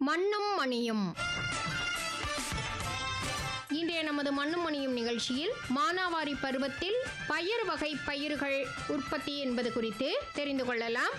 மண்ணும் மணியும் இன்றைய நமது மண்ணும் மணியும் நிகழ்ச்சியில் மானாவாரி பருவத்தில் பயிர் வகை பயிர்கள் உற்பத்தி என்பது குறித்து தெரிந்து கொள்ளலாம்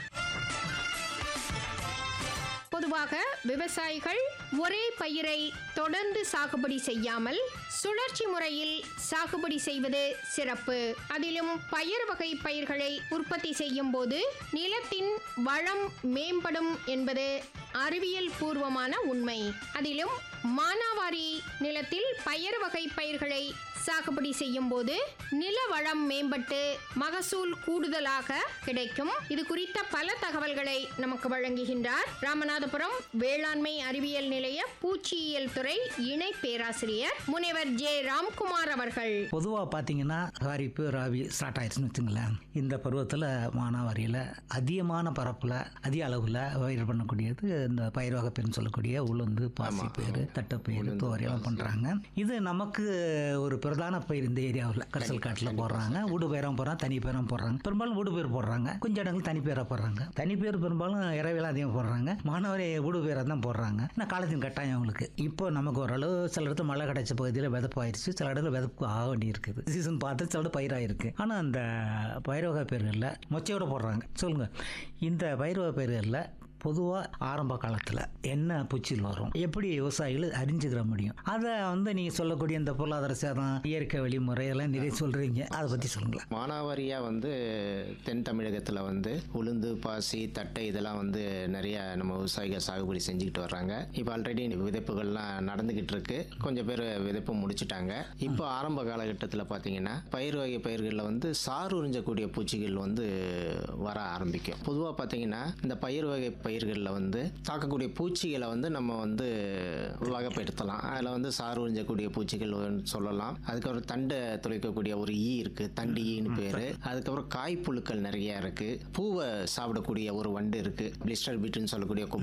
பொதுவாக விவசாயிகள் ஒரே பயிரை தொடர்ந்து சாகுபடி செய்யாமல் சுழற்சி முறையில் சாகுபடி செய்வது சிறப்பு அதிலும் பயிர் வகை பயிர்களை உற்பத்தி செய்யும் போது நிலத்தின் வளம் மேம்படும் என்பது அறிவியல் பூர்வமான உண்மை அதிலும் மானாவாரி நிலத்தில் பயிர் வகை பயிர்களை சாகுபடி செய்யும் போது நில வளம் மேம்பட்டு மகசூல் கூடுதலாக கிடைக்கும் இது குறித்த பல தகவல்களை நமக்கு வழங்குகின்றார் ராமநாதபுரம் வேளாண்மை அறிவியல் நிலைய பூச்சியியல் துறை இணை பேராசிரியர் முனைவர் ஜே ராம்குமார் அவர்கள் பொதுவாக பார்த்தீங்கன்னா காரிப்பு ராவி ஸ்டார்ட் ஆயிடுச்சுன்னு வச்சுங்களேன் இந்த பருவத்தில் மானாவாரியில் அதிகமான பரப்பில் அதிக அளவில் பயிர் பண்ணக்கூடியது இந்த பயிர் வகைப்பேர்னு சொல்லக்கூடிய உளுந்து பாசி பயிர் தட்டைப்பயிர் துவரையெல்லாம் பண்ணுறாங்க இது நமக்கு ஒரு பிரதான பயிர் இந்த ஏரியாவில் கரிசல் காட்டில் போடுறாங்க ஊடு பயிரம் போடுறாங்க தனி பயிரம் போடுறாங்க பெரும்பாலும் ஊடு பயிர் போடுறாங்க கொஞ்சம் இடங்கள் தனி பயிராக போடுறாங்க தனி பயிர் பெரும்பாலும் இரவையெல்லாம் அதிகம் போடுறாங்க மாணவரை ஊடு பயிராக தான் போடுறாங்க ஆனால் காலத்தின் கட்டாயம் அவங்களுக்கு இப்போ நமக்கு ஓரளவு சில இடத்துல மழை கிடைச்ச பகுதியில் விதப்பு ஆயிடுச்சு சில இடத்துல விதப்பு ஆக வேண்டி இருக்குது சீசன் பார்த்து சில இடத்துல பயிராயிருக்கு ஆனால் அந்த பயிர் வகை பயிர்களில் மொச்சையோட போடுறாங்க சொல்லுங்கள் இந்த பயிர் வகை பயிர்களில் பொதுவாக ஆரம்ப காலத்தில் என்ன பூச்சிகள் வரும் எப்படி விவசாயிகள் அறிஞ்சுக்கிற முடியும் அதை வந்து நீங்கள் சொல்லக்கூடிய இந்த பொருளாதார சேதம் இயற்கை வழிமுறை எல்லாம் நிறைய சொல்கிறீங்க அதை பற்றி சொல்லுங்களேன் மானாவாரியாக வந்து தென் தமிழகத்தில் வந்து உளுந்து பாசி தட்டை இதெல்லாம் வந்து நிறைய நம்ம விவசாயிகள் சாகுபடி செஞ்சுக்கிட்டு வர்றாங்க இப்போ ஆல்ரெடி விதைப்புகள்லாம் நடந்துக்கிட்டு இருக்கு கொஞ்சம் பேர் விதைப்பு முடிச்சிட்டாங்க இப்போ ஆரம்ப காலகட்டத்தில் பார்த்தீங்கன்னா பயிர் வகை பயிர்களில் வந்து சாறு உறிஞ்சக்கூடிய பூச்சிகள் வந்து வர ஆரம்பிக்கும் பொதுவாக பார்த்தீங்கன்னா இந்த பயிர் வகை பயிர்களில் வந்து தாக்கக்கூடிய பூச்சிகளை வந்து நம்ம வந்து வகைப்படுத்தலாம் அதில் வந்து சாறு உறிஞ்சக்கூடிய பூச்சிகள் வந்து சொல்லலாம் அதுக்கப்புறம் தண்டை துளைக்கக்கூடிய ஒரு ஈ இருக்குது தண்டு ஈன்னு பேர் அதுக்கப்புறம் காய்ப்புழுக்கள் நிறைய இருக்குது பூவை சாப்பிடக்கூடிய ஒரு வண்டு இருக்குது பிளிஸ்டர் பீட்டுன்னு சொல்லக்கூடிய